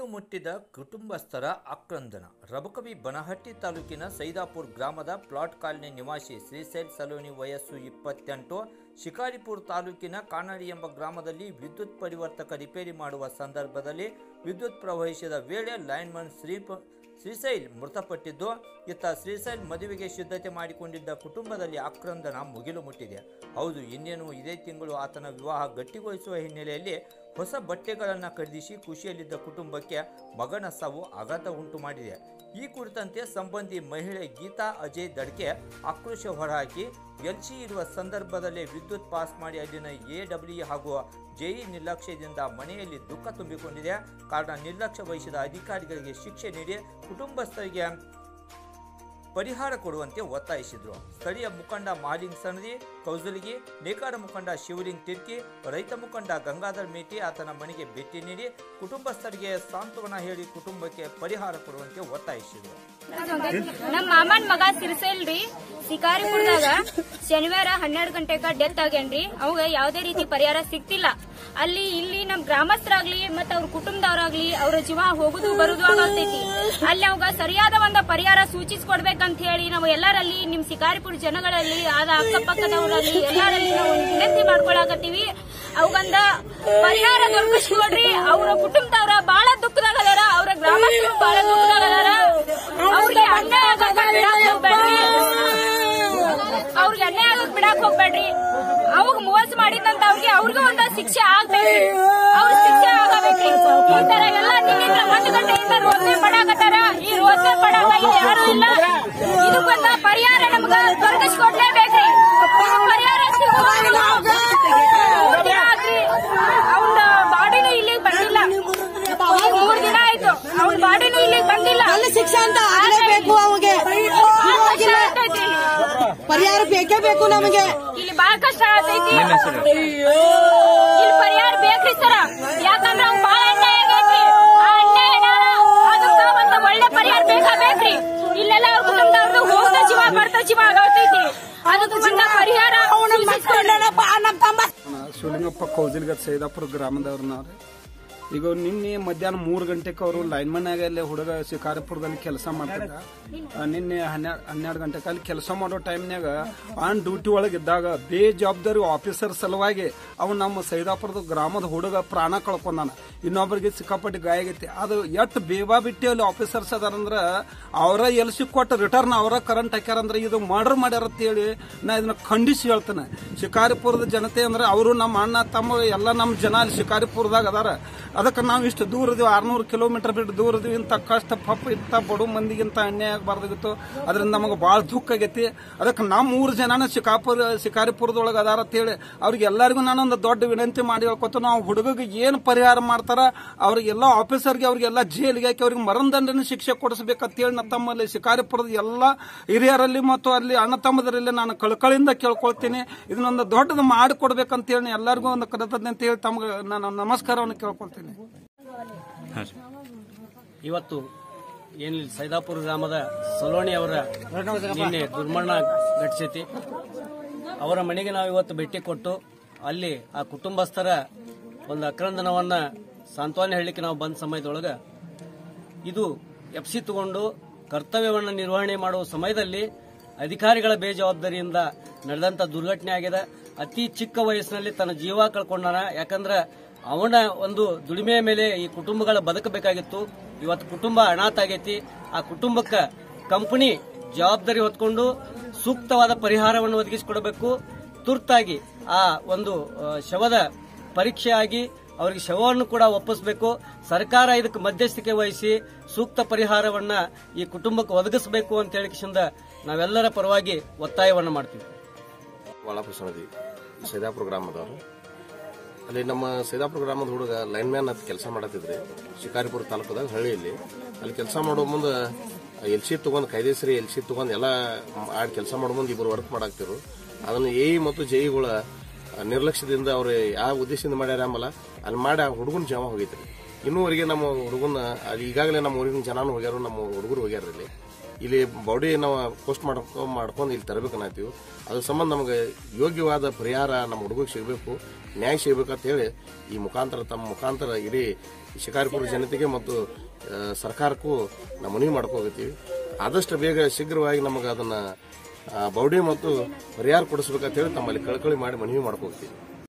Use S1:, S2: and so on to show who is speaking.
S1: ಮುಟ್ಟಿದ ಕುಟುಂಬಸ್ಥರ ಆಕ್ರಂದನ ರಬಕವಿ ಬನಹಟ್ಟಿ ತಾಲೂಕಿನ ಸೈದಾಪುರ ಗ್ರಾಮದ ಪ್ಲಾಟ್ ಕಾಲನಿ ನಿವಾಸಿ ಶ್ರೀಶೈಲ್ ಸಲೋನಿ ವಯಸ್ಸು ಇಪ್ಪತ್ತೆಂಟು ಶಿಕಾರಿಪುರ ತಾಲೂಕಿನ ಕಾನಾಡಿ ಎಂಬ ಗ್ರಾಮದಲ್ಲಿ ವಿದ್ಯುತ್ ಪರಿವರ್ತಕ ರಿಪೇರಿ ಮಾಡುವ ಸಂದರ್ಭದಲ್ಲಿ ವಿದ್ಯುತ್ ಪ್ರವಹಿಸಿದ ವೇಳೆ ಲೈನ್ಮನ್ ಶ್ರೀಪ ಶ್ರೀಶೈಲ್ ಮೃತಪಟ್ಟಿದ್ದು ಇತ್ತ ಶ್ರೀಶೈಲ್ ಮದುವೆಗೆ ಸಿದ್ಧತೆ ಮಾಡಿಕೊಂಡಿದ್ದ ಕುಟುಂಬದಲ್ಲಿ ಆಕ್ರಂದನ ಮುಗಿಲು ಮುಟ್ಟಿದೆ ಹೌದು ಇನ್ನೇನು ಇದೇ ತಿಂಗಳು ಆತನ ವಿವಾಹ ಗಟ್ಟಿಗೊಳಿಸುವ ಹಿನ್ನೆಲೆಯಲ್ಲಿ ಹೊಸ ಬಟ್ಟೆಗಳನ್ನು ಖರೀದಿಸಿ ಖುಷಿಯಲ್ಲಿದ್ದ ಕುಟುಂಬಕ್ಕೆ ಮಗನ ಸಾವು ಆಘಾತ ಉಂಟು ಮಾಡಿದೆ ಈ ಕುರಿತಂತೆ ಸಂಬಂಧಿ ಮಹಿಳೆ ಗೀತಾ ಅಜಯ್ ದಡ್ಕೆ ಆಕ್ರೋಶ ಹೊರಹಾಕಿ ಎಲ್ಸಿ ಇರುವ ಸಂದರ್ಭದಲ್ಲೇ ವಿದ್ಯುತ್ ಪಾಸ್ ಮಾಡಿ ಅಲ್ಲಿನ ಎ ಡಬ್ಲ್ಯೂ ಹಾಗೂ ಜೆಇ ನಿರ್ಲಕ್ಷ್ಯದಿಂದ ಮನೆಯಲ್ಲಿ ದುಃಖ ತುಂಬಿಕೊಂಡಿದೆ ಕಾರಣ ನಿರ್ಲಕ್ಷ್ಯ ವಹಿಸಿದ ಅಧಿಕಾರಿಗಳಿಗೆ ಶಿಕ್ಷೆ ನೀಡಿ ಕುಟುಂಬಸ್ಥರಿಗೆ ಪರಿಹಾರ ಕೊಡುವಂತೆ ಒತ್ತಾಯಿಸಿದರು ಸ್ಥಳೀಯ ಮುಖಂಡ ಮಹಾಲಿಂಗ್ ಸನದಿ ಕೌಜಲಗಿ ನೇಕಾರ ಮುಖಂಡ ಶಿವಲಿಂಗ್ ತಿರ್ಕಿ ರೈತ ಮುಖಂಡ ಗಂಗಾಧರ್ ಮೇಟಿ ಆತನ ಮನೆಗೆ ಭೇಟಿ ನೀಡಿ ಕುಟುಂಬಸ್ಥರಿಗೆ ಸಾಂತ್ವನ ಹೇಳಿ ಕುಟುಂಬಕ್ಕೆ ಪರಿಹಾರ ಕೊಡುವಂತೆ ಒತ್ತಾಯಿಸಿದರು
S2: ನಮ್ಮ ಮಾಮನ್ ಮಗ ಸಿರ್ಸೇಲ್ರಿ ಶಿಕಾರಿಪುರದಾಗ ಶನಿವಾರ ಹನ್ನೆರಡು ಗಂಟೆಗ ಡೆತ್ ಆಗ್ಯಾನ್ರಿ ಅವಾಗ ಯಾವ್ದೇ ರೀತಿ ಪರಿಹಾರ ಸಿಗ್ತಿಲ್ಲ ಅಲ್ಲಿ ಇಲ್ಲಿ ನಮ್ ಗ್ರಾಮಸ್ಥರಾಗ್ಲಿ ಮತ್ತ ಅವ್ರ ಕುಟುಂಬದವ್ರಾಗ್ಲಿ ಅವ್ರ ಜೀವ ಹೋಗುದು ಬರುದು ಆಗತೈತಿ ಅಲ್ಲಿ ಅವಾಗ ಸರಿಯಾದ ಒಂದು ಪರಿಹಾರ ಸೂಚಿಸ್ಕೊಡ್ಬೇಕಂತ ಹೇಳಿ ನಾವು ಎಲ್ಲರಲ್ಲಿ ನಿಮ್ ಶಿಕಾರಿಪುರ ಜನಗಳಲ್ಲಿ ಆದ ಅಕ್ಕಪಕ್ಕದವರಲ್ಲಿ ಎಲ್ಲರಲ್ಲಿ ನಾವು ವಿನಂತಿ ಮಾಡ್ಕೊಳಕತ್ತೀವಿ ಅವಂದ ಪರಿಹಾರ ದೊರಕಿಸ್ಕೊಡ್ರಿ ಅವ್ರ ಕುಟುಂಬದವ್ರ ಬಹಳ ದುಃಖದಾಗದಾರ ಅವ್ರ ಗ್ರಾಮಸ್ಥರು ಬಹಳ ದುಃಖದಾಗದಾರ ಅವ್ರಿಗೆ ಅನ್ಯಾಯ ಆಗಕ್ ಬಿಡಾಕ್ ಹೋಗ್ಬೇಡ್ರಿ ಅವ್ರಿಗೆ ಅನ್ಯಾಯ ಆಗಕ್ ಬಿಡಾಕ್ ಹೋಗ್ಬೇಡ್ರಿ ಅವಾಗ ಮೋಸ ಮಾಡಿದಂತ ಅವ್ರಿಗೆ ಅವ್ರಿಗೂ ಒಂದು ಶಿಕ್ಷೆ ಆಗ್ಬೇಕ್ರಿ ಅವ್ರ ಶಿಕ್ಷೆ ಆಗಬೇಕ್ರಿ ಈ ತರ ಎಲ್ಲ ನಿನ್ನಿಂದ ಒಂದು ಗಂಟೆಯಿಂದ ರೋಜನೆ ಪಡಾಕತ್ತಾರ ಈ ರೋಜನೆ ಪಡಾಕ ಇಲ್ಲಿ ಯಾರು ಇಲ್ಲ ಇದಕ್ಕೊಂದ ಪರಿಹಾರ ನಮ್ಗ ದೊರಕಿಸ್ಕೊಡ್ಲೇಬೇಕ್ರಿ ಇದು ಪರಿಹಾರ ಸಿಗುವವರೆಗೂ ಮೂರ್ ದಿನ ಆತ್ರಿ ಅವ್ನ ಬಾಡಿನೂ ಇಲ್ಲಿಗೆ ಬಂದಿಲ್ಲ ಈಗ ಮೂರ್ ದಿನ ಆಯ್ತು ಅವ್ನ ಬಾಡಿನೂ ಇಲ್ಲಿಗೆ ಬಂದಿಲ್ಲ
S3: ಅಲ್ಲಿ ಶಿಕ್ಷೆ ಅಂತ ಆಗಲೇಬೇಕು ಅವಿಗೆ
S2: ಬಾಳ್ ಕಷ್ಟ ಆಗ್ತೈತಿ ಇಲ್ಲಿ.
S3: ಪರಿಹಾರ ಬೇಕೇ ಬೇಕು ನಮಗೆ
S2: ಇಲ್ಲಿ ಬಾಳ ಕಷ್ಟ ಆಗತೈತಿ ಇಲ್ಲಿ ಪರಿಹಾರ ಬೇಕ್ರಿ ಸರ ಯಾಕಂದ್ರ ಅವ್ನ್ ಬಾಳ ಅನ್ಯಾಯ ಆಗೈತಿ ಆ ಅನ್ಯಾಯನ ಅದಕ್ಕ ಒಂದ್ ಒಳ್ಳೆ ಪರಿಹಾರ ಬೇಕಾ ಬೇಕ್ರಿ ಇಲ್ಲೆಲ್ಲ ಅವ್ರ ಕುಟುಂಬದವ್ರದ್ದು ಹೋಗ್ತಾ ಜೀವ ಬರ್ತಾ ಜೀವ ಆಗತೈತಿ ಅದಕ್ಕೆ ಒಂದ ಪರಿಹಾರ ಸೂಚಿಸ್ಕೊಡ್ರಿ.
S3: ನಮ್ಮ ತಮ್ಮ
S4: ಶಿವಲಿಂಗಪ್ಪ ಕೌಜಲ್ಗತ್ ಸೈದಾಪುರ ಗ್ರಾಮದವ್ರನ್ನವ್ರೆ ಈಗ ನಿನ್ನೆ ಮಧ್ಯಾಹ್ನ ಮೂರು ಗಂಟೆಗೆ ಅವರು ಲೈನ್ಮನ್ಯಾಗ ಅಲ್ಲಿ ಹುಡುಗ ಶಿಕಾರಿಪುರದಲ್ಲಿ ಕೆಲಸ ಮಾಡ್ತಿದ್ದ ಆ, ನಿನ್ನೆ ಹನ್ನೆರಡು ಹನ್ನೆರಡು ಗಂಟೆಗೆ ಅಲ್ಲಿ ಕೆಲಸ ಮಾಡೋ ಟೈಮ್ನಾಗ ಆನ್ ಡ್ಯೂಟಿ ಒಳಗೆ ಇದ್ದಾಗ ಬೇಜವಾಬ್ದಾರಿ ಆಫೀಸರ್ ಸಲುವಾಗಿ ಅವ್ ನಮ್ಮ ಸೈದಾಪುರದ ಗ್ರಾಮದ ಹುಡುಗ ಪ್ರಾಣ ಕಳ್ಕೊಂಡಾನ ಇನ್ನೊಬ್ಬರಿಗೆ ಸಿಕ್ಕಾಪಟ್ಟಿ ಗಾಯ ಆಗೈತಿ ಅದು ಎಷ್ಟು ಬೇಬಾ ಬಿಟ್ಟು ಅಲ್ಲಿ ಆಫೀಸರ್ಸ್ ಅದಾರಂದ್ರ ಅವರ ಎಲ್ಸಿ ಕೊಟ್ಟು ರಿಟರ್ನ್ ಅವರ ಕರೆಂಟ್ ಹಾಕ್ಯಾರಂದ್ರ ಇದು ಮರ್ಡರ್ ಮಾಡ್ಯಾರ ಅಂತ ಹೇಳಿ ನಾ ಇದನ್ನ ಖಂಡಿಸಿ ಹೇಳ್ತೇನೆ ಶಿಕಾರಿಪುರದ ಜನತೆ ಅಂದ್ರೆ ಅವರು ನಮ್ಮ ಅಣ್ಣ ತಮ್ಮ ಎಲ್ಲ ನಮ್ಮ ಜನ ಅಲ್ಲಿ ಶಿಕಾರಿಪುರದಾಗ ಅದಾರ ಅದಕ್ಕೆ ನಾವು ಇಷ್ಟು ದೂರ ಇದೀವಿ ಆರ್ನೂರು ಕಿಲೋಮೀಟರ್ ಬಿಟ್ಟು ದೂರ ಇದೀವಿ ಇಂಥ ಕಷ್ಟ ಪಪ್ಪ ಇಂಥ ಬಡು ಮಂದಿಗಿಂತ ಅನ್ಯಾಯ ಆಗಬಾರ್ದಾಗಿತ್ತು ಅದರಿಂದ ನಮಗೆ ಭಾಳ ದುಃಖ ಆಗೈತಿ ಅದಕ್ಕೆ ನಮ್ಮ ಮೂರು ಜನನ ಶಿಕಾಪುರ ಶಿಕಾರಿಪುರದೊಳಗೆ ಅದಾರ ಅಂತ ಹೇಳಿ ಅವ್ರಿಗೆ ಎಲ್ಲರಿಗೂ ನಾನೊಂದು ದೊಡ್ಡ ವಿನಂತಿ ಮಾಡಿ ಹೇಳ್ಕೊತ ನಾವು ಹುಡುಗಗೆ ಏನು ಪರಿಹಾರ ಮಾಡ್ತಾರ ಅವ್ರಿಗೆಲ್ಲ ಆಫೀಸರ್ಗೆ ಅವ್ರಿಗೆಲ್ಲ ಜೈಲಿಗೆ ಹಾಕಿ ಅವ್ರಿಗೆ ಮರಣದಂಡನೆ ಶಿಕ್ಷೆ ಕೊಡಿಸ್ಬೇಕಂತ ಹೇಳಿ ನಾ ತಮ್ಮಲ್ಲಿ ಶಿಕಾರಿಪುರದ ಎಲ್ಲ ಹಿರಿಯರಲ್ಲಿ ಮತ್ತು ಅಲ್ಲಿ ಅಣ್ಣ ತಮ್ಮದರಲ್ಲಿ ನಾನು ಕಳಕಳಿಯಿಂದ ಕೇಳ್ಕೊಳ್ತೀನಿ ಇದನ್ನೊಂದು ದೊಡ್ಡದು ಮಾಡಿಕೊಡ್ಬೇಕಂತ ಹೇಳಿ ಎಲ್ಲರಿಗೂ ಒಂದು ಕೃತಜ್ಞತೆ ಅಂತ ಹೇಳಿ ತಮ್ಗೆ ನಾನು ನಮಸ್ಕಾರವನ್ನು ಕೇಳ್ಕೊಳ್ತೀನಿ
S5: ಇವತ್ತು ಏನಿಲ್ಲ ಸೈದಾಪುರ ಗ್ರಾಮದ ಸಲೋಣಿ ಅವರ ನಿನ್ನೆ ದುರ್ಮರಣ ಘಟಿಸೈತಿ ಅವರ ಮನೆಗೆ ನಾವು ಇವತ್ತು ಭೇಟಿ ಕೊಟ್ಟು ಅಲ್ಲಿ ಆ ಕುಟುಂಬಸ್ಥರ ಒಂದು ಅಕ್ರಂದನವನ್ನ ಸಾಂತ್ವನ ಹೇಳಲಿಕ್ಕೆ ನಾವು ಬಂದ ಸಮಯದೊಳಗ ಇದು ಎಫ್ಸಿ ತಗೊಂಡು ಕರ್ತವ್ಯವನ್ನು ನಿರ್ವಹಣೆ ಮಾಡುವ ಸಮಯದಲ್ಲಿ ಅಧಿಕಾರಿಗಳ ಬೇಜವಾಬ್ದಾರಿಯಿಂದ ನಡೆದಂತ ದುರ್ಘಟನೆ ಆಗಿದೆ ಅತಿ ಚಿಕ್ಕ ವಯಸ್ಸಿನಲ್ಲಿ ತನ್ನ ಜೀವ ಕಳ್ಕೊಂಡಾನ ಯಾಕಂದ್ರೆ ಅವನ ಒಂದು ದುಡಿಮೆಯ ಮೇಲೆ ಈ ಕುಟುಂಬಗಳ ಬದುಕಬೇಕಾಗಿತ್ತು ಇವತ್ತು ಕುಟುಂಬ ಅನಾಥ ಆಗೈತಿ ಆ ಕುಟುಂಬಕ್ಕೆ ಕಂಪನಿ ಜವಾಬ್ದಾರಿ ಹೊತ್ಕೊಂಡು ಸೂಕ್ತವಾದ ಪರಿಹಾರವನ್ನು ಒದಗಿಸಿಕೊಡಬೇಕು ತುರ್ತಾಗಿ ಆ ಒಂದು ಆ, ಶವದ ಪರೀಕ್ಷೆ ಆಗಿ ಅವರಿಗೆ ಶವವನ್ನು ಕೂಡ ಒಪ್ಪಿಸಬೇಕು ಸರ್ಕಾರ ಇದಕ್ಕೆ ಮಧ್ಯಸ್ಥಿಕೆ ವಹಿಸಿ ಸೂಕ್ತ ಪರಿಹಾರವನ್ನ ಈ ಕುಟುಂಬಕ್ಕೆ ಒದಗಿಸಬೇಕು ಅಂತ ಹೇಳಿಕಿಸಿಂದ ನಾವೆಲ್ಲರ ಪರವಾಗಿ ಒತ್ತಾಯವನ್ನು ಮಾಡ್ತೀವಿ
S6: ವಾಳಾಪುರ ಸಮಿತಿ ಸೈದಾಪುರ ಗ್ರಾಮದವರು ಅಲ್ಲಿ ನಮ್ಮ ಸೈದಾಪುರ ಗ್ರಾಮದ ಹುಡುಗ ಲೈನ್ ಮ್ಯಾನ್ ಅಂತ ಕೆಲಸ ಮಾಡತ್ತಿದ್ರಿ ಶಿಕಾರಿಪುರ ತಾಲೂಕದಾಗ ಹಳ್ಳಿಯಲ್ಲಿ ಅಲ್ಲಿ ಕೆಲಸ ಮಾಡೋ ಮುಂದೆ ಎಲ್ ಸಿ ತಗೊಂಡ್ ಕಾಯ್ದೆಸರಿ ಎಲ್ ಸಿ ತಗೊಂಡ್ ಎಲ್ಲ ಆಡ್ ಕೆಲಸ ಮಾಡೋ ಮುಂದೆ ಇಬ್ಬರು ವರ್ಕ್ ಮಾಡಾಕ್ತಿರು ಅದನ್ನು ಎ ಮತ್ತು ಜೈಗಳ ನಿರ್ಲಕ್ಷ್ಯದಿಂದ ಅವ್ರು ಯಾವ ಉದ್ದೇಶದಿಂದ ಮಾಡ್ಯಾರ ಆಮೇಲೆ ಅಲ್ಲಿ ಮಾಡಿ ಆ ಹುಡುಗನ ಜಮ ಹೋಗೈತ್ರಿ ಇನ್ನೂವರೆಗೆ ನಮ್ಮ ಹುಡುಗನ ಅಲ್ಲಿ ಈಗಾಗಲೇ ನಮ್ಮ ಊರಿನ ಜನಾನು ಹೋಗ್ಯಾರು ನಮ್ಮ ಹುಡುಗರು ಹೋಗ್ಯಾರ ಇಲ್ಲಿ ಇಲ್ಲಿ ಬಾಡಿ ನಾವು ಪೋಸ್ಟ್ ಮಾಡ್ಕೊ ಮಾಡ್ಕೊಂಡು ಇಲ್ಲಿ ತರಬೇಕನ್ನತ್ತೀವಿ ಅದ್ರ ಸಂಬಂಧ ನಮಗೆ ಯೋಗ್ಯವಾದ ಪರಿಹಾರ ನಮ್ಮ ಹುಡುಗರಿಗೆ ಸಿಗಬೇಕು ನ್ಯಾಯ ಸಿಗಬೇಕಂತ ಹೇಳಿ ಈ ಮುಖಾಂತರ ತಮ್ಮ ಮುಖಾಂತರ ಇಡೀ ಶಿಕಾರಿಪುರ ಜನತೆಗೆ ಮತ್ತು ಆ, ಸರ್ಕಾರಕ್ಕೂ ನಾವು ಮನವಿ ಮಾಡ್ಕೋಗತ್ತೀವಿ ಆದಷ್ಟು ಬೇಗ ಶೀಘ್ರವಾಗಿ ನಮಗೆ ಅದನ್ನ ಆ, ಬೌಡಿ ಮತ್ತು ಪರಿಹಾರ ಕೊಡಿಸ್ಬೇಕಂತ ಹೇಳಿ ತಮ್ಮಲ್ಲಿ ಕಳಕಳಿ ಮಾಡಿ ಮನವಿ ಮಾಡ್ಕೋತೀವಿ